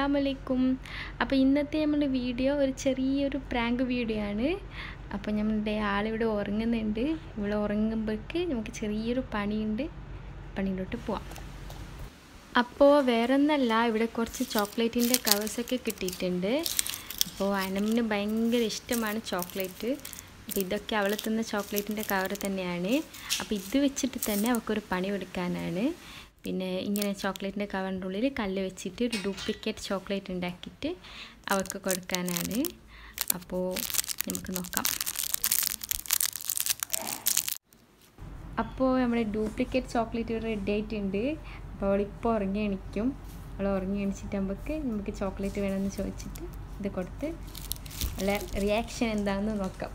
അസ്സാമലൈക്കും അപ്പോൾ ഇന്നത്തെ നമ്മുടെ വീഡിയോ ഒരു ചെറിയൊരു പ്രാങ്ക് വീഡിയോ ആണ് അപ്പോൾ നമ്മുടെ ആളിവിടെ ഉറങ്ങുന്നുണ്ട് ഇവിടെ ഉറങ്ങുമ്പോഴേക്ക് നമുക്ക് ചെറിയൊരു പണിയുണ്ട് പണിയിലോട്ട് പോവാം അപ്പോൾ വേറെ ഒന്നല്ല ഇവിടെ കുറച്ച് ചോക്ലേറ്റിൻ്റെ കവേഴ്സൊക്കെ കിട്ടിയിട്ടുണ്ട് അപ്പോൾ അനമിന് ഭയങ്കര ഇഷ്ടമാണ് ചോക്ലേറ്റ് അപ്പോൾ ഇതൊക്കെ അവൾ തിന്ന ചോക്ലേറ്റിൻ്റെ കവർ തന്നെയാണ് അപ്പോൾ ഇത് വെച്ചിട്ട് തന്നെ അവൾക്കൊരു പണി കൊടുക്കാനാണ് പിന്നെ ഇങ്ങനെ ചോക്ലേറ്റിൻ്റെ കവറിൻ്റെ ഉള്ളിൽ കല്ല് വെച്ചിട്ട് ഒരു ഡ്യൂപ്ലിക്കേറ്റ് ചോക്ലേറ്റ് ഉണ്ടാക്കിയിട്ട് അവൾക്ക് കൊടുക്കാനാണ് അപ്പോൾ നമുക്ക് നോക്കാം അപ്പോൾ നമ്മുടെ ഡ്യൂപ്ലിക്കേറ്റ് ചോക്ലേറ്റ് റെഡി ആയിട്ടുണ്ട് അപ്പോൾ അവളിപ്പോൾ ഉറങ്ങി എണിക്കും അവൾ ഉറങ്ങി എണിച്ചിട്ട് നമുക്ക് നമുക്ക് ചോക്ലേറ്റ് വേണമെന്ന് ചോദിച്ചിട്ട് ഇത് കൊടുത്ത് അല്ല റിയാക്ഷൻ എന്താണെന്ന് നോക്കാം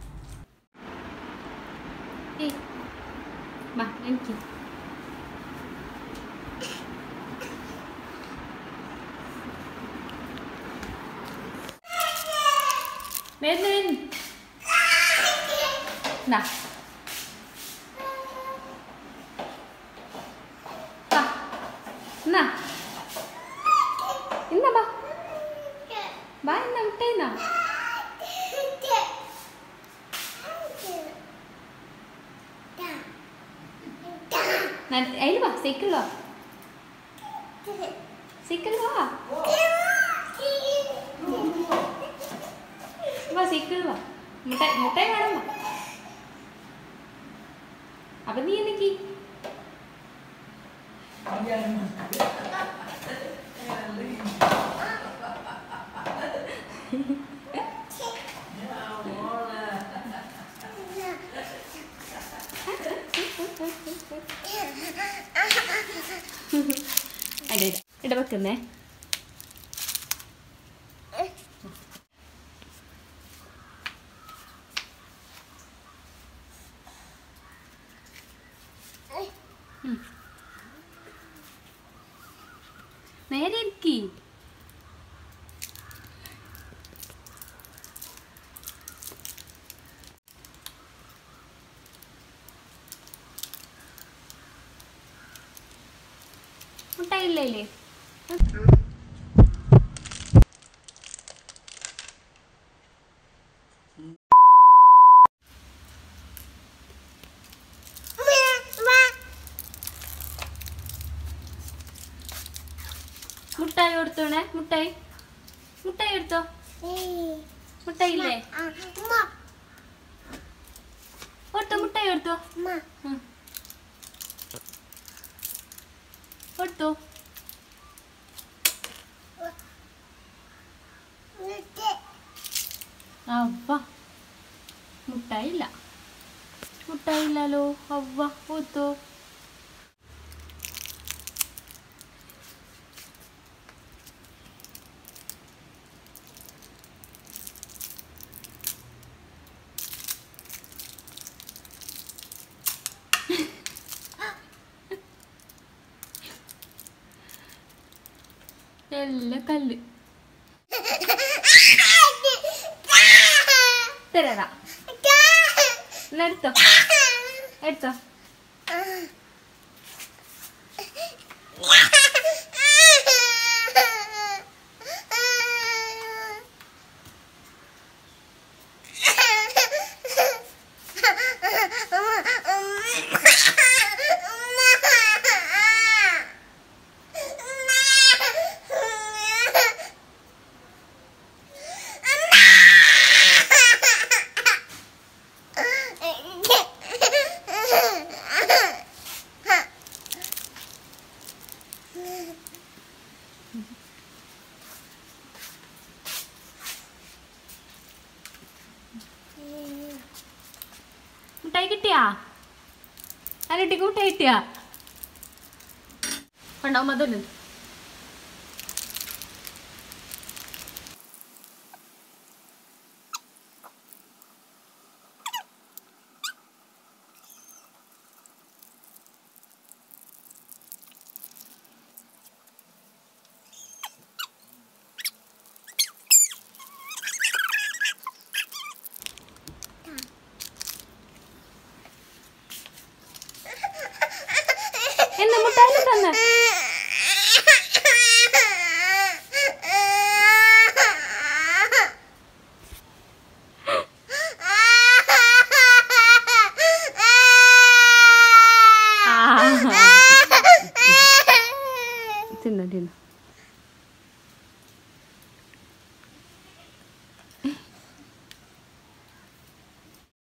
ഏയ് വാ എനിക്ക് വരുന്നു വരുന്നു ദാ. വാ. എന്നാ ഇന്നാ വാ വാ എന്നാ വിട്ടേന്നാ അതിൽ വാ സൈക്കിൾ വാ സൈക്കിൾ വാ വാ സൈക്കിൾ വാ മുട്ടായി മുട്ടായി വേണം വാ അപ്പൊ നീ എനിക്ക് അതെ ഇടവെക്കുന്നേ നേരെ ഇരിക്കി മുട്ടായില്ലേ മുട്ടായി കൊടുത്തോണേ മുട്ടായി മുട്ടായി എടുത്തോ മുട്ടായി ഇല്ലേ കൊടുത്തോ മുട്ടായി കൊടുത്തോ ഉം. കൊടുത്തോ അവ്വ മുട്ടായി ഇല്ല മുട്ടായി ഇല്ലല്ലോ അവ്വ കൊടുത്തോ എല്ലാം കല്ല് തരാ എന്നാ എടുത്തോ എടുത്തോ മുട്ടായി കിട്ടിയാ ആരട്ടിക്ക് മുട്ടായി കിട്ടിയാ ഉണ്ടാവും അതല്ലേ എന്താ മുട്ടായി തന്നെ തിന്നോ തിന്നോ